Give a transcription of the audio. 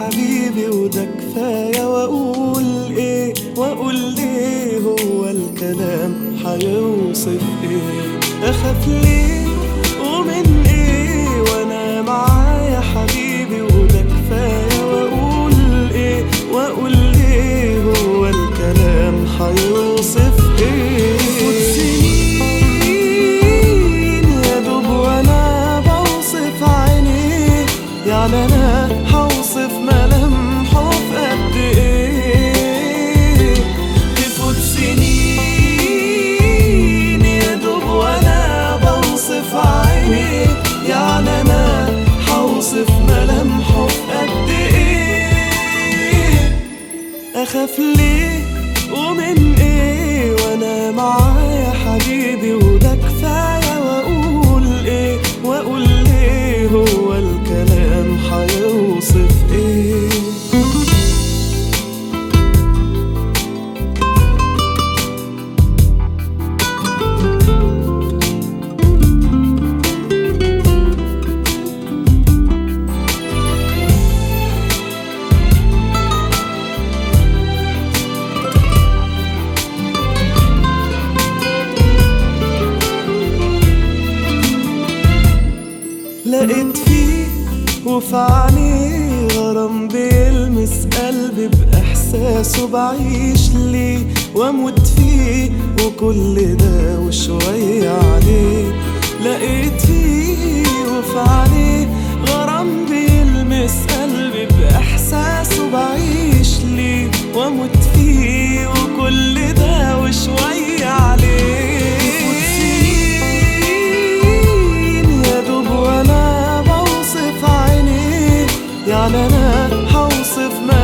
حبيبي وده كفاية واقول ايه واقول ليه هو الكلام هيوصف ايه اخاف ليه ومن ايه وانا معايا حبيبي وده كفاية واقول ايه واقول ليه هو الكلام هيوصف ايه فوت سنين يا دوب وانا بوصف عينيه يعني انا هوصف ملامحه في قد ايه تفوت سنين يا دوب وانا بوصف عينيه يعني انا هوصف ملامحه في قد ايه اخاف ليه ومن ايه وانا معايا حبيبي وده كفايه واقول ايه واقول ليه هو الكلام هيوصف ايه لقيت فيه وفي عينيه غرام بيلمس قلبي بإحساسه بعيش ليه واموت فيه وكل ده وشوية عليه لقيت فيه وفي عينيه غرام بيلمس قلبي بإحساسه بعيش ليه واموت فيه وكل ده وشوية عليه سنين يا دوب وانا بوصف عينيه يعني انا هوصف ما